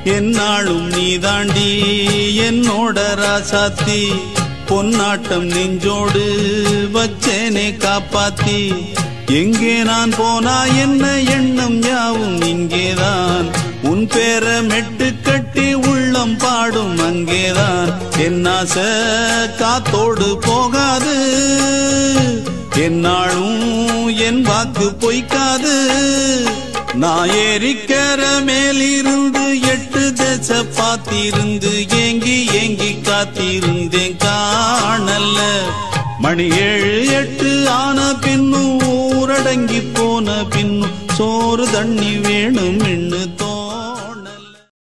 என்னாலும் நீதாண்டி என்னோட ராசாத்தி பொன்னாட்டம் நெஞ்சோடு வச்சேனே காப்பாத்தி எங்கே நான் போனா என்ன எண்ணம் யாவும் இங்கேதான் உன் பேர மெட்டு கட்டி உள்ளம் பாடும் அங்கேதான் என்னாச காத்தோடு போகாது என்னாலும் என் வாக்கு பொய்க்காது நான் ஏறிக்கர மேலிருந்து எட்டு தேச பாத்திருந்து ஏங்கி ஏங்கி காத்திருந்தேன் காணல்ல மணி ஏழு எட்டு ஆன பின்னும் ஊரடங்கி போன பின்னும் சோறு தண்ணி வேணும் இன்னு